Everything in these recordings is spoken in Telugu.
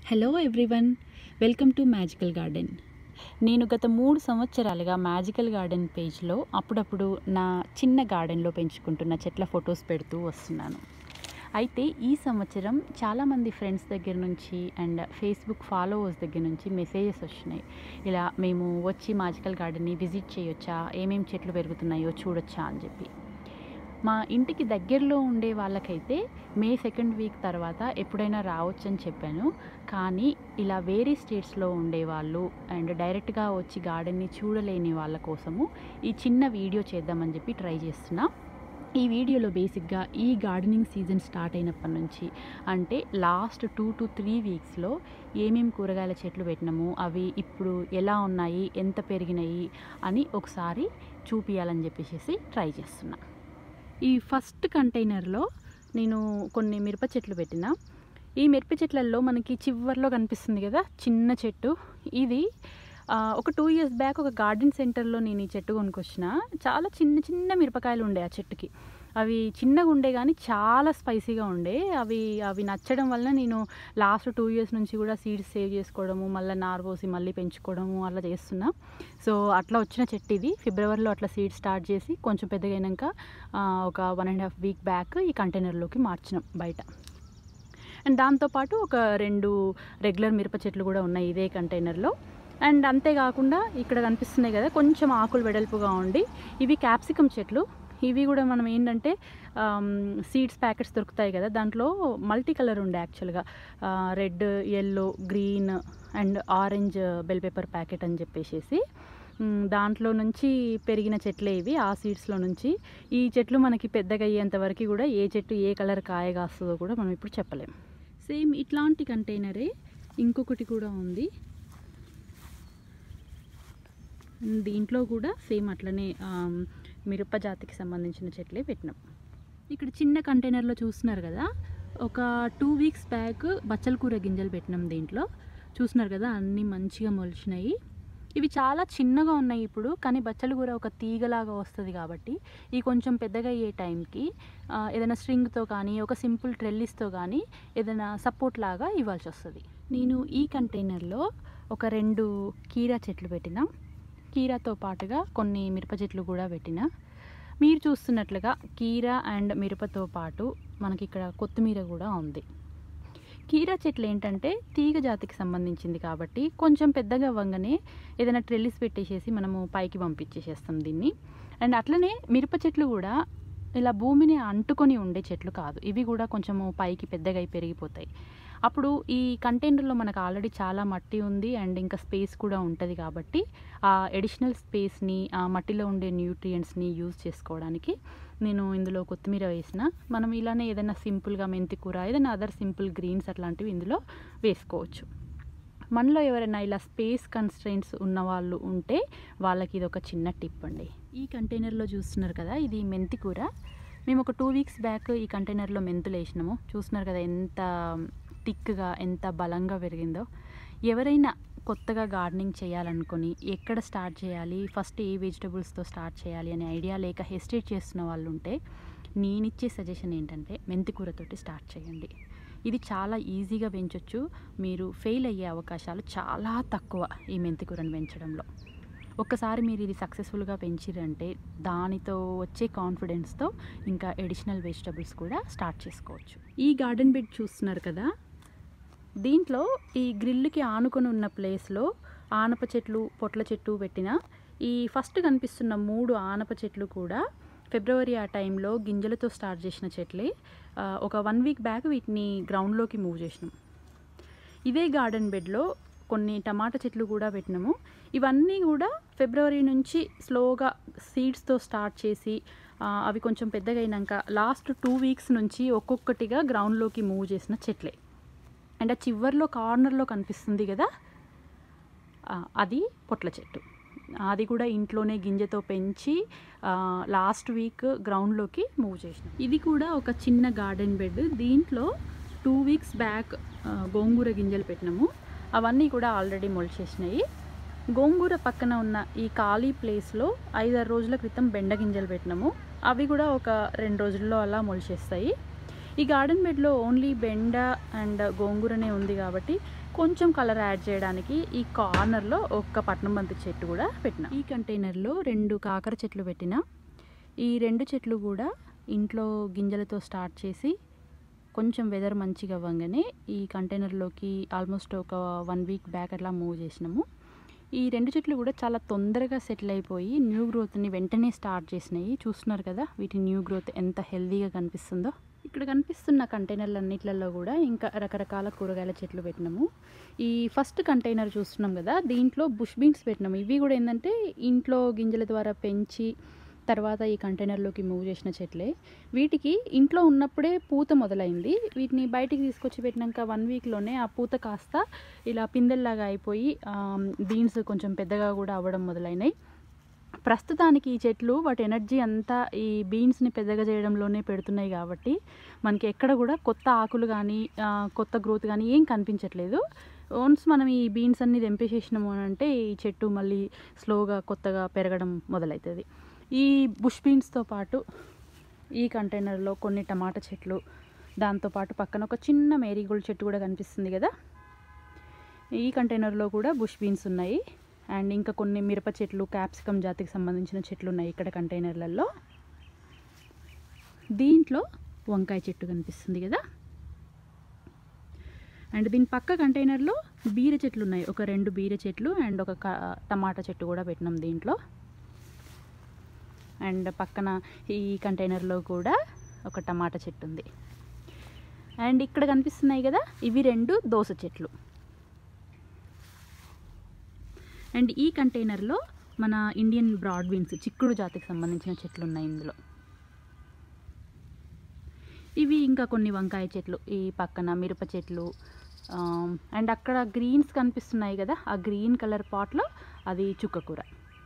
hello everyone welcome to magical garden నేను గత మూడు సంవత్సరాలుగా మ్యాజికల్ గార్డెన్ పేజ్లో అప్పుడప్పుడు నా చిన్న గార్డెన్లో పెంచుకుంటున్న చెట్ల ఫొటోస్ పెడుతూ వస్తున్నాను అయితే ఈ సంవత్సరం చాలామంది ఫ్రెండ్స్ దగ్గర నుంచి అండ్ ఫేస్బుక్ ఫాలోవర్స్ దగ్గర నుంచి మెసేజెస్ వచ్చినాయి ఇలా మేము వచ్చి మ్యాజికల్ గార్డెన్ని విజిట్ చేయొచ్చా ఏమేమి చెట్లు పెరుగుతున్నాయో చూడొచ్చా అని చెప్పి మా ఇంటికి దగ్గరలో ఉండే వాళ్ళకైతే మే సెకండ్ వీక్ తర్వాత ఎప్పుడైనా రావచ్చని చెప్పాను కానీ ఇలా వేరే స్టేట్స్లో ఉండేవాళ్ళు అండ్ డైరెక్ట్గా వచ్చి గార్డెన్ని చూడలేని వాళ్ళ కోసము ఈ చిన్న వీడియో చేద్దామని చెప్పి ట్రై చేస్తున్నా ఈ వీడియోలో బేసిక్గా ఈ గార్డెనింగ్ సీజన్ స్టార్ట్ అయినప్పటి నుంచి అంటే లాస్ట్ టూ టు త్రీ వీక్స్లో ఏమేమి కూరగాయల చెట్లు పెట్టినాము అవి ఇప్పుడు ఎలా ఉన్నాయి ఎంత పెరిగినాయి అని ఒకసారి చూపించాలని చెప్పేసి ట్రై చేస్తున్నా ఈ ఫస్ట్ కంటైనర్లో నేను కొన్ని మిరప చెట్లు పెట్టిన ఈ మిరప చెట్లలో మనకి చివర్లో కనిపిస్తుంది కదా చిన్న చెట్టు ఇది ఆ, ఒక టూ ఇయర్స్ బ్యాక్ ఒక గార్డెన్ సెంటర్లో నేను ఈ చెట్టు కొనుక్కొచ్చిన చాలా చిన్న చిన్న మిరపకాయలు ఉండే ఆ చెట్టుకి అవి చిన్నగా ఉండే కానీ చాలా స్పైసీగా ఉండే అవి అవి నచ్చడం వల్ల నేను లాస్ట్ టూ ఇయర్స్ నుంచి కూడా సీడ్స్ సేవ్ చేసుకోవడము మళ్ళీ నార్ పోసి మళ్ళీ పెంచుకోవడము అలా చేస్తున్నా సో అట్లా వచ్చిన చెట్టు ఇది ఫిబ్రవరిలో అట్లా సీడ్ స్టార్ట్ చేసి కొంచెం పెద్దగైనాక ఆ, ఒక one and half week back ఈ కంటైనర్లోకి మార్చినాం బయట అండ్ దాంతోపాటు ఒక రెండు రెగ్యులర్ మిరప చెట్లు కూడా ఉన్నాయి ఇదే కంటైనర్లో అండ్ అంతేకాకుండా ఇక్కడ కనిపిస్తున్నాయి కదా కొంచెం ఆకులు వెడల్పుగా ఉండి ఇవి క్యాప్సికమ్ చెట్లు ఇవి కూడా మనం ఏంటంటే సీడ్స్ ప్యాకెట్స్ దొరుకుతాయి కదా దాంట్లో మల్టీ కలర్ ఉండే యాక్చువల్గా red yellow green and orange bell pepper packet అని చెప్పేసి మ్, దాంట్లో నుంచి పెరిగిన చెట్లే ఇవి ఆ సీడ్స్లో నుంచి ఈ చెట్లు మనకి పెద్దగా అయ్యేంత వరకు కూడా ఏ చెట్టు ఏ కలర్ కాయ కాస్తుందో కూడా మనం ఇప్పుడు చెప్పలేం సేమ్ ఇట్లాంటి కంటైనరే ఇంకొకటి కూడా ఉంది దీంట్లో కూడా సేమ్ అట్లనే ఆమ్, మిరప జాతికి సంబంధించిన చెట్లే పెట్టినాం ఇక్కడ చిన్న కంటైనర్లో చూస్తున్నారు కదా ఒక టూ వీక్స్ బ్యాక్ బచ్చల కూర గింజలు పెట్టినాం దీంట్లో చూస్తున్నారు కదా అన్నీ మంచిగా మొలిచినాయి ఇవి చాలా చిన్నగా ఉన్నాయి ఇప్పుడు కానీ బచ్చల కూర ఒక తీగలాగా వస్తుంది కాబట్టి ఈ కొంచెం పెద్దగా అయ్యే టైంకి ఆ, ఏదైనా స్ట్రింగ్తో కానీ ఒక సింపుల్ ట్రెల్లిస్తో కానీ ఏదైనా సపోర్ట్ లాగా ఇవ్వాల్సి వస్తుంది నేను ఈ కంటైనర్లో ఒక రెండు కీరా చెట్లు పెట్టిన కీరాతో పాటుగా కొన్ని మిరప చెట్లు కూడా పెట్టిన మీరు చూస్తున్నట్లుగా కీరా అండ్ మిరపతో పాటు మనకి ఇక్కడ కొత్తిమీర కూడా ఉంది కీరా చెట్లు ఏంటంటే తీగ జాతికి సంబంధించింది కాబట్టి కొంచెం పెద్దగా అవ్వగానే ఏదైనా ట్రెల్లిస్ పెట్టేసేసి మనము పైకి పంపించేసేస్తాం దీన్ని అండ్ అట్లనే మిరప చెట్లు కూడా ఇలా భూమిని అంటుకొని ఉండే చెట్లు కాదు ఇవి కూడా కొంచెము పైకి పెద్దగా అయి పెరిగిపోతాయి అప్పుడు ఈ కంటైనర్లో మనకు ఆల్రెడీ చాలా మట్టి ఉంది అండ్ ఇంకా స్పేస్ కూడా ఉంటుంది కాబట్టి ఆ ఎడిషనల్ స్పేస్ని ఆ మట్టిలో ఉండే న్యూట్రియంట్స్ని యూజ్ చేసుకోవడానికి నేను ఇందులో కొత్తిమీర వేసిన మనం ఇలానే ఏదైనా సింపుల్గా మెంతి కూర ఏదైనా అదర్ సింపుల్ గ్రీన్స్ అట్లాంటివి ఇందులో వేసుకోవచ్చు మనలో ఎవరైనా ఇలా స్పేస్ కన్స్ట్రెయింట్స్ ఉన్న వాళ్ళు ఉంటే వాళ్ళకి ఇది ఒక చిన్న టిప్ అండి ఈ కంటైనర్లో చూస్తున్నారు కదా ఇది మెంతి కూర మేము ఒక టూ వీక్స్ బ్యాక్ ఈ కంటైనర్లో మెంతులు వేసినాము చూస్తున్నారు కదా ఎంత థిక్గా ఎంత బలంగా పెరిగిందో ఎవరైనా కొత్తగా గార్డెనింగ్ చేయాలనుకొని ఎక్కడ స్టార్ట్ చేయాలి ఫస్ట్ ఏ వెజిటబుల్స్తో స్టార్ట్ చేయాలి అనే ఐడియా లేక హెసిటేట్ చేస్తున్న వాళ్ళు ఉంటే నేనిచ్చే సజెషన్ ఏంటంటే మెంతి కూరతోటి స్టార్ట్ చేయండి ఇది చాలా ఈజీగా పెంచొచ్చు మీరు ఫెయిల్ అయ్యే అవకాశాలు చాలా తక్కువ ఈ మెంతి కూరను పెంచడంలో ఒక్కసారి మీరు ఇది సక్సెస్ఫుల్గా పెంచిరంటే దానితో వచ్చే కాన్ఫిడెన్స్తో ఇంకా ఎడిషనల్ వెజిటబుల్స్ కూడా స్టార్ట్ చేసుకోవచ్చు ఈ గార్డెన్ బెడ్ చూస్తున్నారు కదా దీంట్లో ఈ గ్రిల్కి ఆనుకొని ఉన్న ప్లేస్లో ఆనప చెట్లు పొట్ల చెట్టు పెట్టిన ఈ ఫస్ట్ కనిపిస్తున్న మూడు ఆనప చెట్లు కూడా ఫిబ్రవరి ఆ టైంలో గింజలతో స్టార్ట్ చేసిన చెట్లే ఆ, ఒక వన్ వీక్ బ్యాక్ వీటిని గ్రౌండ్లోకి మూవ్ చేసినాం ఇదే గార్డెన్ బెడ్లో కొన్ని టమాటా చెట్లు కూడా పెట్టినాము ఇవన్నీ కూడా ఫిబ్రవరి నుంచి స్లోగా సీడ్స్తో స్టార్ట్ చేసి ఆ, అవి కొంచెం పెద్దగా అయినాక లాస్ట్ టూ వీక్స్ నుంచి ఒక్కొక్కటిగా గ్రౌండ్లోకి మూవ్ చేసిన చెట్లే అండ్ ఆ చివర్లో కార్నర్లో కనిపిస్తుంది కదా ఆ, అది పొట్ల చెట్టు అది కూడా ఇంట్లోనే గింజతో పెంచి లాస్ట్ వీక్ గ్రౌండ్లోకి మూవ్ చేసినాం ఇది కూడా ఒక చిన్న గార్డెన్ బెడ్ దీంట్లో టూ వీక్స్ బ్యాక్ గోంగూర గింజలు పెట్టినాము అవన్నీ కూడా ఆల్రెడీ మొలిచేసినాయి గోంగూర పక్కన ఉన్న ఈ ఖాళీ ప్లేస్లో ఐదారు రోజుల క్రితం బెండ గింజలు పెట్టినాము అవి కూడా ఒక రెండు రోజుల్లో అలా మొలిచేస్తాయి ఈ గార్డెన్ బెడ్లో ఓన్లీ బెండ అండ్ గోంగూరనే ఉంది కాబట్టి కొంచెం కలర్ యాడ్ చేయడానికి ఈ కార్నర్లో ఒక్క పట్నం బంతి చెట్టు కూడా పెట్టిన ఈ కంటైనర్లో రెండు కాకర చెట్లు పెట్టిన ఈ రెండు చెట్లు కూడా ఇంట్లో గింజలతో స్టార్ట్ చేసి కొంచెం వెదర్ మంచిగా అవ్వగానే ఈ కంటైనర్లోకి ఆల్మోస్ట్ ఒక వన్ వీక్ బ్యాక్ అట్లా మూవ్ చేసినాము ఈ రెండు చెట్లు కూడా చాలా తొందరగా సెటిల్ అయిపోయి న్యూ గ్రోత్ని వెంటనే స్టార్ట్ చేసినాయి చూస్తున్నారు కదా వీటి న్యూ గ్రోత్ ఎంత హెల్దీగా కనిపిస్తుందో ఇక్కడ కనిపిస్తున్న కంటైనర్లు అన్నిట్లలో కూడా ఇంకా రకరకాల కూరగాయల చెట్లు పెట్టినాము ఈ ఫస్ట్ కంటైనర్ చూస్తున్నాం కదా దీంట్లో బుష్ బీన్స్ పెట్టినాము ఇవి కూడా ఏంటంటే ఇంట్లో గింజల ద్వారా పెంచి తర్వాత ఈ కంటైనర్లోకి మూవ్ చేసిన చెట్లే వీటికి ఇంట్లో ఉన్నప్పుడే పూత మొదలైంది వీటిని బయటికి తీసుకొచ్చి పెట్టినాక వన్ వీక్లోనే ఆ పూత కాస్త ఇలా పిందెల్లాగా అయిపోయి బీన్స్ కొంచెం పెద్దగా కూడా అవ్వడం మొదలైనాయి ప్రస్తుతానికి ఈ చెట్లు వాటి ఎనర్జీ అంతా ఈ బీన్స్ని పెద్దగా చేయడంలోనే పెడుతున్నాయి కాబట్టి మనకి ఎక్కడ కూడా కొత్త ఆకులు కానీ కొత్త గ్రోత్ కానీ ఏం కనిపించట్లేదు వన్స్ మనం ఈ బీన్స్ అన్ని తెంపేసేసినాము అని అంటే ఈ చెట్టు మళ్ళీ స్లోగా కొత్తగా పెరగడం మొదలవుతుంది ఈ బుష్ బీన్స్తో పాటు ఈ కంటైనర్లో కొన్ని టమాటా చెట్లు దాంతోపాటు పక్కన ఒక చిన్న మేరీగోల్డ్ చెట్టు కూడా కనిపిస్తుంది కదా ఈ కంటైనర్లో కూడా బుష్ బీన్స్ ఉన్నాయి అండ్ ఇంకా కొన్ని మిరప చెట్లు క్యాప్సికమ్ జాతికి సంబంధించిన చెట్లు ఉన్నాయి ఇక్కడ కంటైనర్లలో దీంట్లో వంకాయ చెట్టు కనిపిస్తుంది కదా అండ్ దీని పక్క కంటైనర్లో బీర చెట్లు ఉన్నాయి ఒక రెండు బీర చెట్లు అండ్ ఒక టమాటా చెట్టు కూడా పెట్టినాం దీంట్లో అండ్ పక్కన ఈ కంటైనర్లో కూడా ఒక టమాటా చెట్టు ఉంది అండ్ ఇక్కడ కనిపిస్తున్నాయి కదా ఇవి రెండు దోస చెట్లు అండ్ ఈ కంటైనర్లో మన ఇండియన్ బ్రాడ్ బీన్స్ చిక్కుడు జాతికి సంబంధించిన చెట్లు ఉన్నాయి ఇందులో ఇవి ఇంకా కొన్ని వంకాయ చెట్లు ఈ పక్కన మిరప చెట్లు అండ్ అక్కడ గ్రీన్స్ కనిపిస్తున్నాయి కదా ఆ గ్రీన్ కలర్ పాట్లో అది చుక్కకూర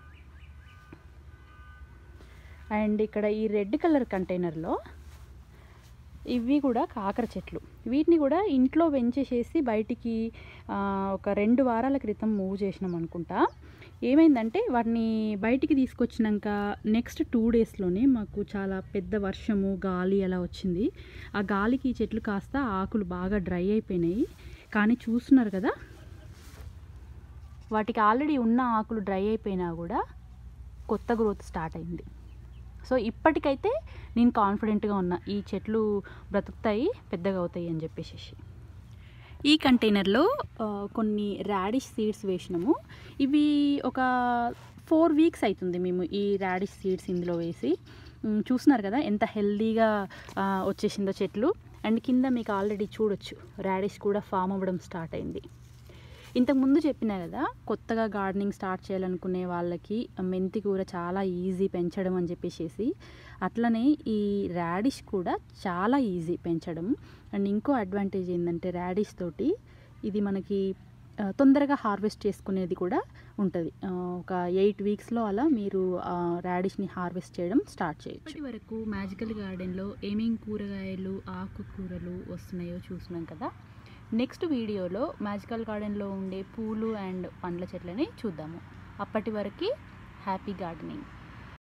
అండ్ ఇక్కడ ఈ రెడ్ కలర్ కంటైనర్లో ఇవి కూడా కాకర చెట్లు వీటిని కూడా ఇంట్లో పెంచేసేసి బయటికి ఒక రెండు వారాల క్రితం మూవ్ చేసినాం అనుకుంటా ఏమైందంటే వాటిని బయటికి తీసుకొచ్చినాక నెక్స్ట్ టూ డేస్లోనే మాకు చాలా పెద్ద వర్షము గాలి అలా వచ్చింది ఆ గాలికి ఈ చెట్లు కాస్త ఆకులు బాగా డ్రై అయిపోయినాయి కానీ చూస్తున్నారు కదా వాటికి ఆల్రెడీ ఉన్న ఆకులు డ్రై అయిపోయినా కూడా కొత్త గ్రోత్ స్టార్ట్ అయింది సో ఇప్పటికైతే నేను కాన్ఫిడెంట్గా ఉన్నా ఈ చెట్లు బ్రతుకుతాయి పెద్దగా అవుతాయి అని చెప్పేసి ఈ కంటైనర్లో కొన్ని రాడిష్ సీడ్స్ వేసినాము ఇవి ఒక ఫోర్ వీక్స్ అవుతుంది మేము ఈ రాడిష్ సీడ్స్ ఇందులో వేసి చూస్తున్నారు కదా ఎంత హెల్దీగా వచ్చేసిందో చెట్లు అండ్ కింద మీకు ఆల్రెడీ చూడొచ్చు రాడిష్ కూడా ఫామ్ అవ్వడం స్టార్ట్ అయింది ఇంతకుముందు చెప్పినా కదా కొత్తగా గార్డెనింగ్ స్టార్ట్ చేయాలనుకునే వాళ్ళకి మెంతి కూర చాలా ఈజీ పెంచడం అని చెప్పేసి అట్లనే ఈ రాడిష్ కూడా చాలా ఈజీ పెంచడం అండ్ ఇంకో అడ్వాంటేజ్ ఏంటంటే రాడిష్ తోటి ఇది మనకి తొందరగా హార్వెస్ట్ చేసుకునేది కూడా ఉంటుంది ఒక ఎయిట్ వీక్స్లో అలా మీరు రాడిష్ని హార్వెస్ట్ చేయడం స్టార్ట్ చేయొచ్చు ఇప్పటి వరకు మ్యాజికల్ గార్డెన్లో ఏమేం కూరగాయలు ఆకుకూరలు వస్తున్నాయో చూసినాం కదా నెక్స్ట్ వీడియోలో మ్యాజికల్ గార్డెన్లో ఉండే పూలు అండ్ పండ్ల చెట్లని చూద్దాము అప్పటి వరకు హ్యాపీ గార్డెనింగ్